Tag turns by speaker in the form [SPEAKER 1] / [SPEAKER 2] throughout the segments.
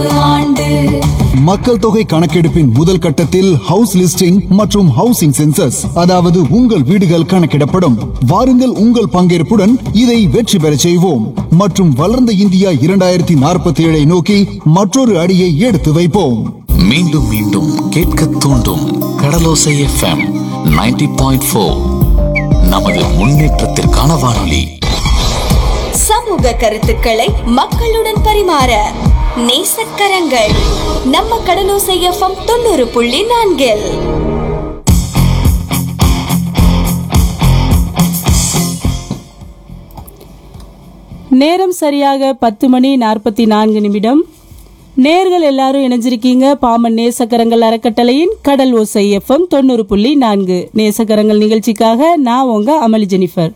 [SPEAKER 1] ஆண்டு
[SPEAKER 2] மக்கள் தொகை கணக்கெடுப்பின் முதல் கட்டத்தில் ஹவுஸ் லிஸ்டிங் மற்றும் ஹவுசிங் சென்சஸ் அதாவது உங்கள் வீடுகள் கணக்கிடப்படும் வாருங்கள் உங்கள் பங்கேற்புடன் இதை வெற்றி பெறச் செய்வோம் மற்றும் வளர்ந்த இந்தியா இரண்டாயிரத்தி நாற்பத்தி ஏழை நோக்கி மற்றொரு அடியை எடுத்து வைப்போம்
[SPEAKER 3] மீண்டும் மீண்டும் கேட்க தூண்டும் கடலோசை எஃப்எம் 90.4 பாயிண்ட் நமது முன்னேற்றத்திற்கான வானொலி
[SPEAKER 1] சமூக கருத்துக்களை மக்களுடன் பரிமாற நேசக்கரங்கள் நம்ம கடலோசை எஃப்எம் தொண்ணூறு புள்ளி நான்கில்
[SPEAKER 4] நேரம் சரியாக பத்து மணி நாற்பத்தி நான்கு நிமிடம் நேர்கள் எல்லாரும் இணைஞ்சிருக்கீங்க பாமன் நேசக்கரங்கள் அறக்கட்டளையின் கடல் ஓசை எஃப்எம் தொண்ணூறு புள்ளி நான்கு நேசக்கரங்கள் நிகழ்ச்சிக்காக நான் உங்க அமளி ஜெனிஃபர்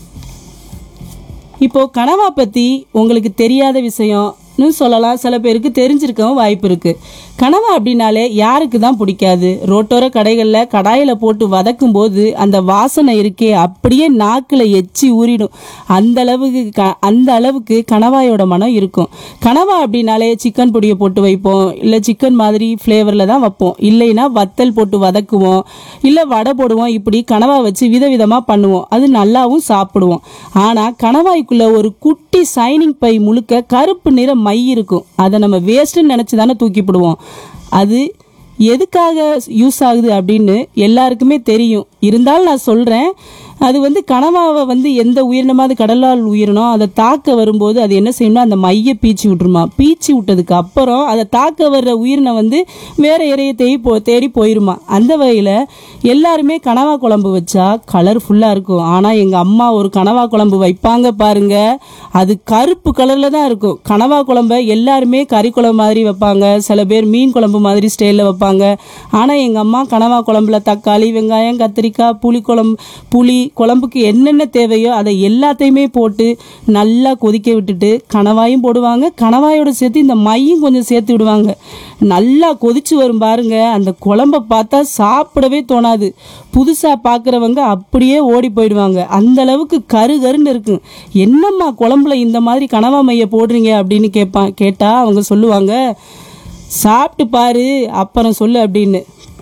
[SPEAKER 4] இப்போ கனவா பத்தி உங்களுக்கு தெரியாத விஷயம்னு சொல்லலாம் சில பேருக்கு தெரிஞ்சிருக்கவும் வாய்ப்பு இருக்கு கனவா அப்படின்னாலே யாருக்கு தான் பிடிக்காது ரோட்டோர கடைகளில் கடாயில் போட்டு வதக்கும் போது அந்த வாசனை இருக்கே அப்படியே நாக்கில் எச்சி ஊறிடும் அந்த அளவுக்கு க அந்த அளவுக்கு கனவாயோட மனம் இருக்கும் கனவா அப்படின்னாலே சிக்கன் பொடியை போட்டு வைப்போம் இல்லை சிக்கன் மாதிரி ஃப்ளேவரில் தான் வைப்போம் இல்லைன்னா வத்தல் போட்டு வதக்குவோம் இல்லை வடை போடுவோம் இப்படி கனவா வச்சு விதவிதமாக பண்ணுவோம் அது நல்லாவும் சாப்பிடுவோம் ஆனால் கணவாய்க்குள்ள ஒரு குட்டி சைனிங் பை முழுக்க கருப்பு நிற மை இருக்கும் அதை நம்ம வேஸ்ட்டுன்னு நினச்சி தானே தூக்கிப்பிடுவோம் அது எதுக்காக யூஸ் ஆகுது அப்படின்னு எல்லாருக்குமே தெரியும் இருந்தாலும் நான் சொல்கிறேன் அது வந்து கனவாவை வந்து எந்த உயிரினமாவது கடலால் உயிரினம் அதை தாக்க வரும்போது அது என்ன செய்யணும்னா அந்த மைய பீச்சி விட்டுருமா பீச்சி விட்டதுக்கு அப்புறம் அதை தாக்க வர்ற உயிரினம் வந்து வேற இறையை தேடி போ தேடி போயிருமா அந்த வகையில் எல்லாருமே கனவா குழம்பு வச்சா கலர்ஃபுல்லாக இருக்கும் ஆனால் எங்கள் அம்மா ஒரு கனவா குழம்பு வைப்பாங்க பாருங்க அது கருப்பு கலரில் தான் இருக்கும் கனவா குழம்ப எல்லாருமே கறி குழம்பு மாதிரி வைப்பாங்க சில பேர் மீன் குழம்பு மாதிரி ஸ்டைலில் வைப்பாங்க ஆனால் எங்கள் அம்மா கனவா குழம்புல தக்காளி வெங்காயம் கத்திரிக்காய் புளி குழம்பு புளி குழம்புக்கு என்னென்ன தேவையோ அதை எல்லாத்தையுமே போட்டு நல்லா கொதிக்க விட்டுட்டு கணவாயும் போடுவாங்க கணவாயோட சேர்த்து இந்த மையும் கொஞ்சம் சேர்த்து விடுவாங்க நல்லா கொதிச்சு வரும் பாருங்க அந்த குழம்ப பார்த்தா சாப்பிடவே தோணாது புதுசாக பார்க்குறவங்க அப்படியே ஓடி போயிடுவாங்க அந்த அளவுக்கு கரு கருன்னு இருக்கும் என்னம்மா குழம்புல இந்த மாதிரி கனவா மைய போடுறீங்க அப்படின்னு கேட்பான் கேட்டால் அவங்க சொல்லுவாங்க சாப்பிட்டு பாரு அப்புறம் சொல்லு அப்படின்னு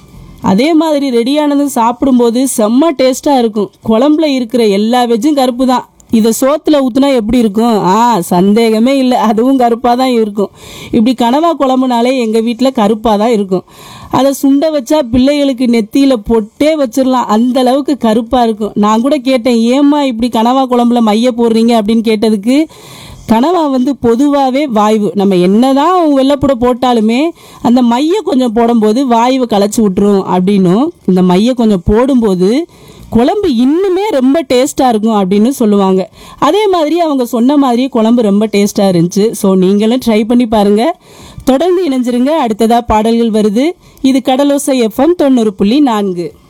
[SPEAKER 4] அதே மாதிரி ரெடியானது சாப்பிடும்போது செம்ம டேஸ்ட்டாக இருக்கும் குழம்புல இருக்கிற எல்லா வெஜ்ஜும் கருப்பு தான் இதை சோத்துல ஊத்துனா எப்படி இருக்கும் ஆ சந்தேகமே இல்லை அதுவும் கருப்பாக தான் இருக்கும் இப்படி கனவா குழம்புனாலே எங்கள் வீட்டில் கருப்பாக தான் இருக்கும் அதை சுண்ட வச்சா பிள்ளைகளுக்கு நெத்தியில் பொட்டே வச்சிடலாம் அந்த அளவுக்கு கருப்பாக இருக்கும் நான் கூட கேட்டேன் ஏம்மா இப்படி கனவா குழம்புல மைய போடுறீங்க அப்படின்னு கேட்டதுக்கு கனவா வந்து பொதுவாகவே வாய்வு நம்ம என்னதான் வெள்ளப்புட போட்டாலுமே அந்த மைய கொஞ்சம் போடும்போது வாயுவை களைச்சி விட்டுரும் அப்படின்னும் இந்த மைய கொஞ்சம் போடும்போது குழம்பு இன்னுமே ரொம்ப டேஸ்ட்டாக இருக்கும் அப்படின்னு சொல்லுவாங்க அதே மாதிரி அவங்க சொன்ன மாதிரியே குழம்பு ரொம்ப டேஸ்ட்டாக இருந்துச்சு ஸோ நீங்களும் ட்ரை பண்ணி பாருங்க தொடர்ந்து இணைஞ்சிருங்க அடுத்ததாக பாடல்கள் வருது இது கடலோசை எஃப்எம் தொண்ணூறு புள்ளி நான்கு